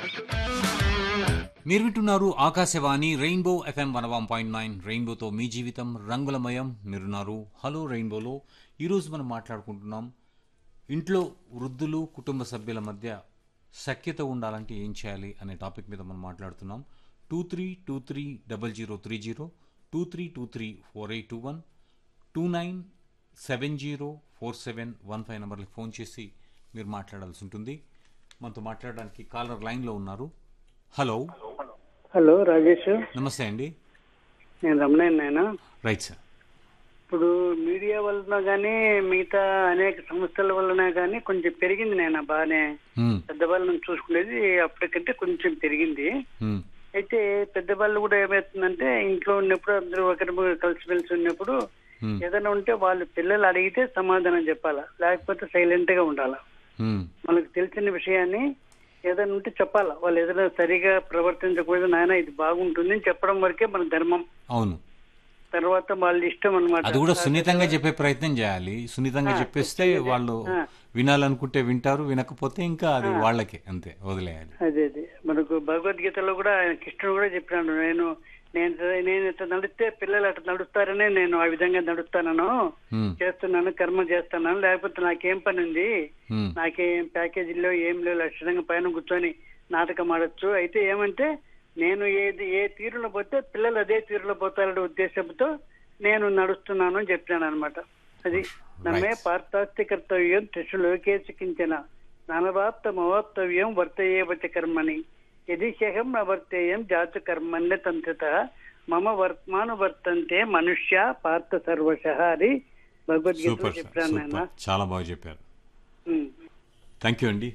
మీరు వింటున్నారు Akashvani rainbow FM one one point nine రెయిన్బోతో మీ జీవితం రంగులమయం మీరున్నారు హలో రెయిన్బోలో ఈరోజు మనం మాట్లాడుకుంటున్నాం ఇంట్లో వృద్ధులు కుటుంబ సభ్యుల మధ్య సఖ్యత ఉండాలంటే ఏం చేయాలి అనే టాపిక్ మీద మనం మాట్లాడుతున్నాం two three two three double zero three zero two three two three four eight two one two nine seven zero four seven one five నెంబర్కి ఫోన్ చేసి మీరు మాట్లాడాల్సి ఉంటుంది మనతో మాట్లాడడానికి కాలర్ లైన్లో ఉన్నారు హలో హలో రాజేష్ నమస్తే అండి నేను రమణయ్య నాయన రైట్ సార్ ఇప్పుడు మీడియా వలన కానీ మిగతా అనేక సంస్థల వలన కానీ కొంచెం పెరిగింది నాయన బాగానే మ్మ్. పెద్దవాళ్ళని చూసుకునేది అప్పటికంటే కొంచెం పెరిగింది మ్మ్. అయితే పెద్దవాళ్ళు కూడా ఏమవుతుందంటే ఇంట్లో ఉన్నప్పుడు అందరూ ఒకరి కలిసిమెలిసి ఉన్నప్పుడు మ్మ్. ఏదైనా ఉంటే వాళ్ళు పిల్లలు అడిగితే సమాధానం చెప్పాలా లేకపోతే సైలెంట్ గా ఉండాలా మ్మ్. మనకు తెలిసిన విషయాన్ని ఏదైనా ఉంటే చెప్పాలా వాళ్ళు ఏదైనా సరిగా ప్రవర్తించకూడదు నాయన ఇది బాగుంటుంది అని చెప్పడం వరకే మన ధర్మం అవును తర్వాత వాళ్ళ ఇష్టం అనమాట అది కూడా సున్నితంగా చెప్పే ప్రయత్నం చేయాలి సున్నితంగా చెప్పేస్తే వాళ్ళు వినాలనుకుంటే వింటారు వినకపోతే ఇంకా అది వాళ్ళకే అంతే వదిలేయాలి అదే అదే మనకు భగవద్గీతలో కూడా ఆయన కృష్ణుడు కూడా చెప్పినాడు నేను నేను నేను ఇట్లా నడిస్తే పిల్లలు అట్లా నడుస్తారనే నేను ఆ విధంగా నడుస్తానను మ్మ్. చేస్తున్నాను కర్మ చేస్తున్నాను లేకపోతే నాకేం పని ఉంది మ్మ్. నాకేం ప్యాకేజీలో ఏం లేవు లక్షణంగా పైన కూర్చొని నాటకం ఆడొచ్చు అయితే ఏమంటే నేను ఏది ఏ తీరులో పోతే పిల్లలు అదే తీరులో పోతారనే ఉద్దేశంతో నేను నడుస్తున్నాను అని చెప్పినాను అనమాట అది నమ్మే పార్థాస్తి కర్తవ్యం త్రిశులోకే చికించిన నానవాప్తం అవాప్తవ్యం వర్తయేవచ కర్మని యది హ్యహం న వర్తేయం జాతు కర్మణ్య తంత్రిత మమ వర్తమాను వర్తంతే మనుష్య పార్థ సర్వశ అని భగవద్గీతలో సూపర్ సార్ చెప్పాను నాయన సూపర్ చాలా బాగా చెప్పారు ఉమ్. థ్యాంక్ యూ అండి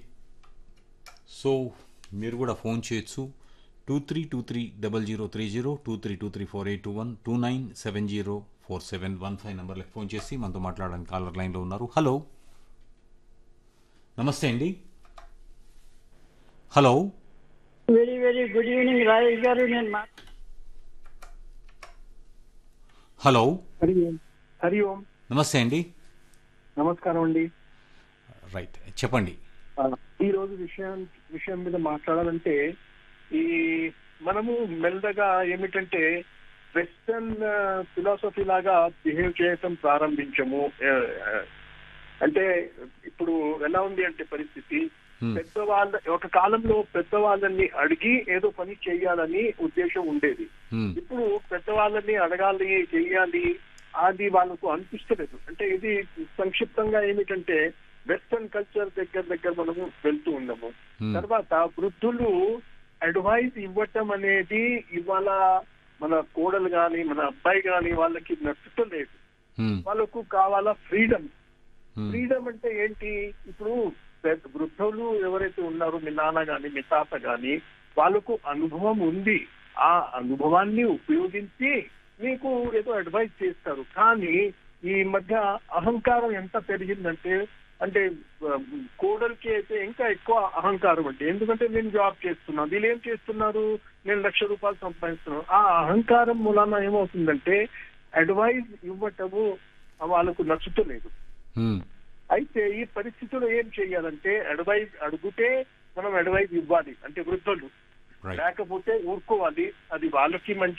సో మీరు కూడా ఫోన్ చేయొచ్చు two three two three double zero three zero two three two three four eight two one two nine seven zero four seven one five నెంబర్లకు ఫోన్ చేసి మనతో మాట్లాడడానికి కాలర్ లైన్లో ఉన్నారు హలో నమస్తే అండి hello very very good evening Rajesh garu నేను మా- hello Hari Om Hari Om namaste అండి నమస్కారం అండి రైట్ చెప్పండి ఆ, ఈ రోజు విషయం విషయం మీద మాట్లాడాలంటే ఈ మనము మెల్లగా ఏమిటంటే వెస్టర్న్ ఫిలాసఫీ లాగా బిహేవ్ చేయటం ప్రారంభించము ఆ, ఆ, అంటే ఇప్పుడు ఎలా ఉంది అంటే పరిస్థితి Hmm. పెద్దవాళ్ళ ఒక కాలంలో పెద్దవాళ్ళని అడిగి ఏదో పని చేయాలని ఉద్దేశం ఉండేది Hmm. ఇప్పుడు పెద్దవాళ్ళని అడగాలి చెయ్యాలి అది వాళ్ళకు అనిపిస్తలేదు అంటే ఇది సంక్షిప్తంగా ఏమిటంటే వెస్టర్న్ కల్చర్ దగ్గర దగ్గర మనము వెళ్తూ ఉన్నాము Hmm. తర్వాత వృద్ధులు అడ్వైస్ ఇవ్వటం అనేది ఇవాళ మన కోడలు గాని మన అబ్బాయి గాని వాళ్ళకి నచ్చలేదు Hmm. వాళ్ళకు కావాలా ఫ్రీడమ్ Hmm. ఫ్రీడమ్ అంటే ఏంటి ఇప్పుడు పెద్ద వృద్ధులు ఎవరైతే ఉన్నారో మీ నాన్న గాని మీ తాత గాని వాళ్ళకు అనుభవం ఉంది ఆ అనుభవాన్ని ఉపయోగించి మీకు ఏదో అడ్వైస్ చేస్తారు కానీ ఈ మధ్య అహంకారం ఎంత పెరిగిందంటే అంటే ఆ, కోడలికి అయితే ఇంకా ఎక్కువ అహంకారం అంటే ఎందుకంటే నేను జాబ్ చేస్తున్నాను వీళ్ళు ఏం చేస్తున్నారు నేను లక్ష రూపాయలు సంపాదిస్తున్నాను ఆ అహంకారం మూలాన ఏమవుతుందంటే అడ్వైస్ ఇవ్వటము వాళ్ళకు నచ్చుతలేదు Hmm. అయితే ఈ పరిస్థితిలో ఏం చేయాలంటే అడ్వైజ్ అడిగితే మనం అడ్వైజ్ ఇవ్వాలి అంటే వృద్ధులు Right. లేకపోతే ఊరుకోవాలి అది వాళ్ళకి మంచి